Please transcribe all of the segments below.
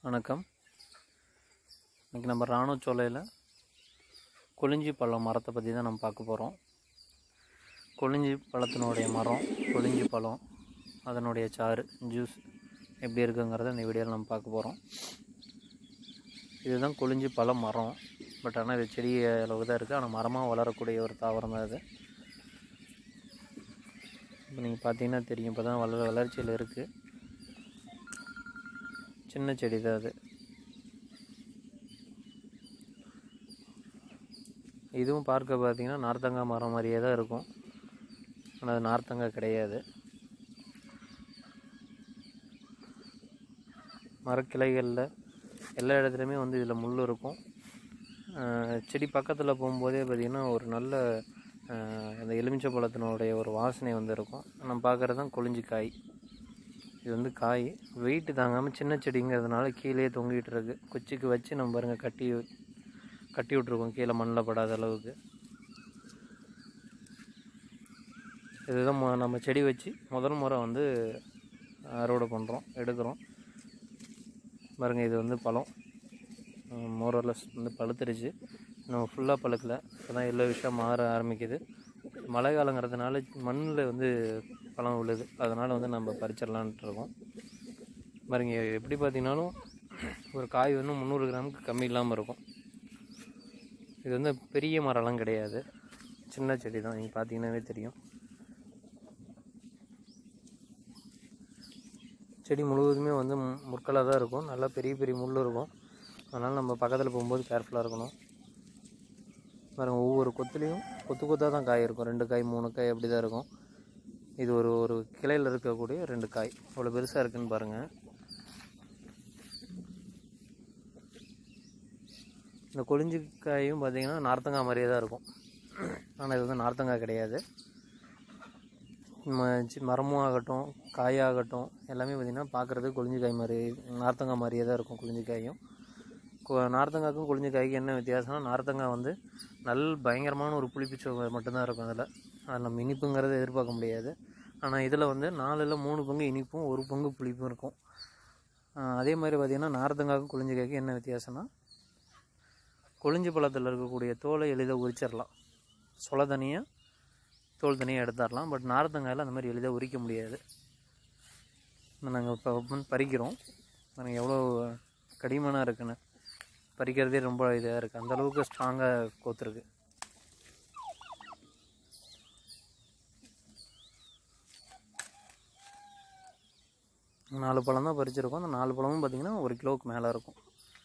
வணக்கம் இன்றைக்கி நம்ம ராணுவச்சோலையில் கொளிஞ்சி பழம் மரத்தை பற்றி தான் நம்ம பார்க்க போகிறோம் கொளிஞ்சி பழத்தினுடைய மரம் கொளிஞ்சி பழம் அதனுடைய சாறு ஜூஸ் எப்படி இருக்குங்கிறத இந்த வீடியோவில் நம்ம பார்க்க போகிறோம் இதுதான் கொளிஞ்சி பழம் மரம் பட் ஆனால் இது செடி அளவுக்கு தான் இருக்குது ஆனால் மரமாக வளரக்கூடிய ஒரு தாவரம் தான் இது இப்போ நீங்கள் பார்த்தீங்கன்னா தெரியும் இப்போ தான் வளர வளர்ச்சியில் இருக்குது சின்ன செடி தான் அது இதுவும் பார்க்க பார்த்தீங்கன்னா நார்த்தங்காய் மரம் மாதிரியே தான் இருக்கும் ஆனால் அது நார்த்தங்காய் கிடையாது மரக்கிளைகளில் எல்லா இடத்துலையுமே வந்து இதில் முள் இருக்கும் ஆஹ் செடி பக்கத்தில் போகும்போதே பார்த்திங்கன்னா ஒரு நல்ல ஆஹ் அந்த எலுமிச்சை பழத்தினுடைய ஒரு வாசனை வந்து இருக்கும் நம்ம பார்க்குறது தான் கொளிஞ்சி காய் இது வந்து காய் வெயிட் தாங்காமல் சின்ன செடிங்கிறதுனால கீழே தொங்கிட்டு இருக்கு குச்சிக்கு வச்சு நம்ம பாருங்க கட்டி கட்டி விட்ருக்கோம் கீழே மண்ணில் படாத அளவுக்கு இதுதான் மொ- நம்ம செடி வச்சு முதல் முறை வந்து அறுவடை பண்ணுறோம் எடுக்கிறோம் பாருங்க இது வந்து பழம் மோரலஸ் வந்து பழுத்துருச்சு இன்னும் ஃபுல்லாக பழுக்கல இப்போ தான் எல்லோ விஷயம் மாற ஆரம்பிக்குது மழை காலங்கிறதுனால மண்ணில் வந்து பழம் விழுது அதனால் வந்து நம்ம பறிச்சிடலான்ட்டு இருக்கோம் பாருங்க எப்படி பார்த்தீங்கன்னாலும் ஒரு காய் வந்து முந்நூறு கிராமுக்கு கம்மி இல்லாமல் இருக்கும் இது வந்து பெரிய மரம்லாம் கிடையாது சின்ன செடி தான் நீங்கள் பார்த்தீங்கன்னாவே தெரியும் செடி முழுவதுமே வந்து மு- முற்களாக தான் இருக்கும் நல்லா பெரிய பெரிய முள் இருக்கும் அதனால் நம்ம பக்கத்தில் போகும்போது கேர்ஃபுல்லாக இருக்கணும் பாருங்க ஒவ்வொரு கொத்துலேயும் கொத்து கொத்தாக தான் காய் இருக்கும் ரெண்டு காய் மூணு காய் அப்படி தான் இருக்கும் இது ஒரு ஒரு கிளையில் இருக்கக்கூடிய ரெண்டு காய் அவ்வளோ பெருசாக இருக்குன்னு பாருங்கள் இந்த கொளிஞ்சி காயும் பார்த்தீங்கன்னா நார்த்தங்காய் மாதிரியே தான் இருக்கும் ஆனால் இது வந்து நார்த்தங்காய் கிடையாது ம- சி- மரமும் ஆகட்டும் காயாகட்டும் எல்லாமே பார்த்திங்கன்னா பார்க்குறதுக்கு கொளிஞ்சிக்காய் மாதிரி நார்த்தங்காய் மாதிரியே தான் இருக்கும் கொளிஞ்சிக்காயும் கொ- நார்த்தங்காய்க்கும் கொளிஞ்சிக்காய்க்கும் என்ன வித்தியாசம்னா நார்த்தங்காய் வந்து நல் பயங்கரமான ஒரு புளிப்பு சுவை மட்டும்தான் இருக்கும் அதில் அதில் நம்ம இனிப்புங்கிறத எதிர்பார்க்க முடியாது ஆனால் இதில் வந்து நாலில் மூணு பங்கு இனிப்பும் ஒரு பங்கு புளிப்பும் இருக்கும் ஆஹ் அதே மாதிரி பார்த்திங்கன்னா நார்த்தங்காய்க்கும் கொளிஞ்சிக்காய்க்கும் என்ன வித்தியாசம்னா கொளிஞ்சி பழத்தில் இருக்கக்கூடிய தோலை எளிதாக உரிச்சிடலாம் சொலை தனியாக தோல் தனியாக எடுத்துடலாம் பட் நார்த்தங்காயில் அந்த மாதிரி எளிதாக உரிக்க முடியாது நாங்கள் இப்போ வந்து பறிக்கிறோம் நாங்கள் எவ்வளோ கடிமனாக இருக்குன்னு பறிக்கிறதே ரொம்ப இதாக இருக்குது அந்தளவுக்கு ஸ்ட்ராங்காக கோத்துருக்கு நாலு பழம் தான் பறிச்சிருக்கோம் அந்த நாலு பழமும் பார்த்திங்கன்னா ஒரு கிலோவுக்கு மேலே இருக்கும்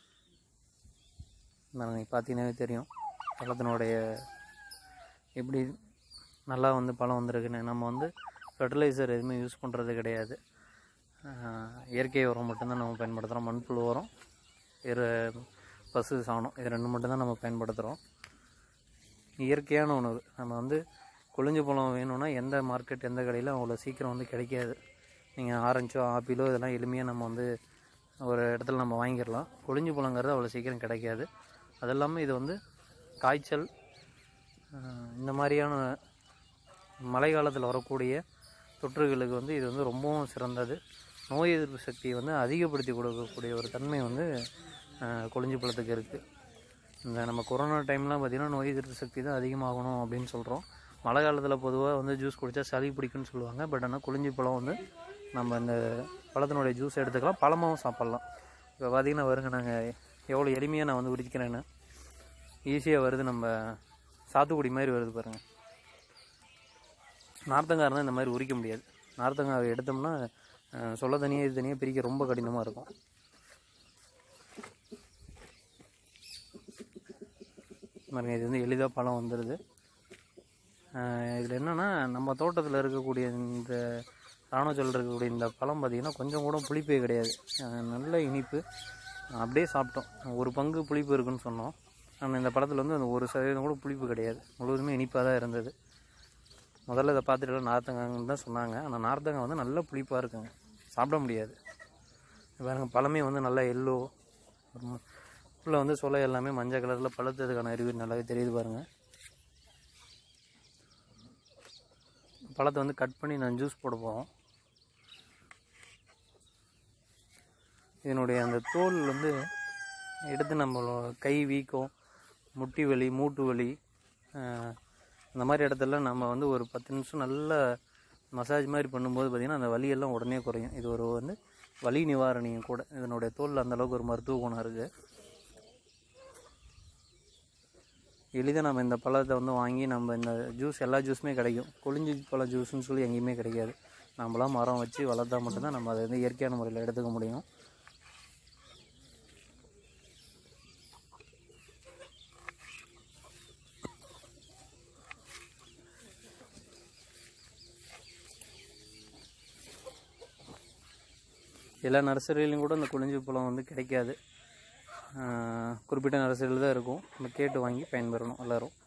நீங்கள் பார்த்தீங்கன்னாவே தெரியும் பழத்தினுடைய எப்படி நல்லா வந்து பழம் வந்திருக்குன்னு நம்ம வந்து ஃபெர்டிலைசர் எதுவுமே யூஸ் பண்ணுறது கிடையாது ஆஹ் இயற்கை உரம் மட்டும்தான் நம்ம பயன்படுத்துகிறோம் மண்புழு உரம் இரு பசு சாணம் இது ரெண்டு மட்டும்தான் நம்ம பயன்படுத்துகிறோம் இயற்கையான உணவு நம்ம வந்து கொளிஞ்சு பழம் வேணும்னா எந்த மார்க்கெட் எந்த கடையிலும் அவ்வளோ சீக்கிரம் வந்து கிடைக்காது நீங்கள் ஆரஞ்சோ ஆப்பிளோ இதெல்லாம் எளிமையாக நம்ம வந்து ஒரு இடத்துல நம்ம வாங்கிடலாம் கொளிஞ்சு பழங்கிறது அவ்வளோ சீக்கிரம் கிடைக்காது அது இல்லாமல் இது வந்து காய்ச்சல் ஆஹ் இந்த மாதிரியான மழை காலத்தில் வரக்கூடிய தொற்றுகளுக்கு வந்து இது வந்து ரொம்பவும் சிறந்தது நோய் எதிர்ப்பு சக்தியை வந்து அதிகப்படுத்தி கொடுக்கக்கூடிய ஒரு தன்மை வந்து ஆஹ் கொளிஞ்சி பழத்துக்கு இருக்குது இந்த நம்ம கொரோனா டைம்லாம் பார்த்திங்கன்னா நோய் எதிர்ப்பு சக்தி தான் அதிகமாகணும் அப்படின்னு சொல்கிறோம் மழை காலத்தில் பொதுவாக வந்து ஜூஸ் குடித்தா சளி பிடிக்கும்னு சொல்லுவாங்க பட் ஆனால் கொளிஞ்சி பழம் வந்து நம்ம இந்த பழத்தினுடைய ஜூஸ் எடுத்துக்கலாம் பழமாகவும் சாப்பிட்லாம் இப்போ பார்த்திங்கன்னா வருங்க நாங்கள் எவ்வளோ எளிமையாக நான் வந்து உரிக்கிறேன்னு ஈஸியாக வருது நம்ம சாத்துக்குடி மாதிரி வருது பாருங்கள் நார்த்தங்காய் இருந்தால் இந்த மாதிரி உரிக்க முடியாது நார்த்தங்காய் எடுத்தோம்னா அஹ், சொல்ல தனியாக இது தனியாக பிரிக்க ரொம்ப கடினமாக இருக்கும் பாருங்க இது வந்து எளிதாக பழம் வந்துடுது இதில் என்னென்னா நம்ம தோட்டத்தில் இருக்கக்கூடிய இந்த ராணுவச்சல் இருக்கக்கூடிய இந்த பழம் பார்த்திங்கன்னா கொஞ்சம் கூட புளிப்பே கிடையாது அஹ், நல்ல இனிப்பு அப்படியே சாப்பிட்டோம் ஒரு பங்கு புளிப்பு இருக்குன்னு சொன்னோம் ஆனால் இந்த பழத்தில் வந்து அந்த ஒரு சதவீதம் கூட புளிப்பு கிடையாது முழுவதுமே இனிப்பாக தான் இருந்தது முதல்ல இதை பார்த்துட்டு நார்த்தங்காய்னு தான் சொன்னாங்க ஆனால் நார்த்தங்காய் வந்து நல்ல புளிப்பாக இருக்குங்க சாப்பிட முடியாது பாருங்க பழமே வந்து நல்லா எல்லோ உள்ளே வந்து சொலை எல்லாமே மஞ்சள் கலரில் பழுத்ததுக்கான அறிவு நல்லாவே தெரியுது பாருங்கள் பழத்தை வந்து கட் பண்ணி நான் ஜூஸ் போட போகிறோம் இதனுடைய அந்த தோல் வந்து எடுத்து நம்ம கை வீக்கம் முட்டி வலி மூட்டு வலி ஆஹ், இந்த மாதிரி இடத்துல நம்ம வந்து ஒரு பத்து நிமிஷம் நல்லா மசாஜ் மாதிரி பண்ணும்போது பார்த்திங்கன்னா அந்த வலியெல்லாம் உடனே குறையும் இது ஒரு வந்து வலி நிவாரணியும் கூட இதனுடைய தோலில் அந்த அளவுக்கு ஒரு மருத்துவ குணம் இருக்குது எளிதாக நம்ம இந்த பழத்தை வந்து வாங்கி நம்ம இந்த ஜூஸ் எல்லா ஜூஸுமே கிடைக்கும் கொழிஞ்சி பழ ஜூஸ்னு சொல்லி எங்கேயுமே கிடைக்காது நம்மளாம் மரம் வச்சு வளர்த்தா மட்டும்தான் நம்ம அதை வந்து இயற்கையான முறையில் எடுத்துக்க முடியும் எல்லா நர்சரியிலையும் கூட இந்த கொழிஞ்சி பழம் வந்து கிடைக்காது ஆஹ் குறிப்பிட்ட நர்சரியில் தான் இருக்கும் நம்ம கேட்டு வாங்கி பயன்பெறணும் எல்லோரும்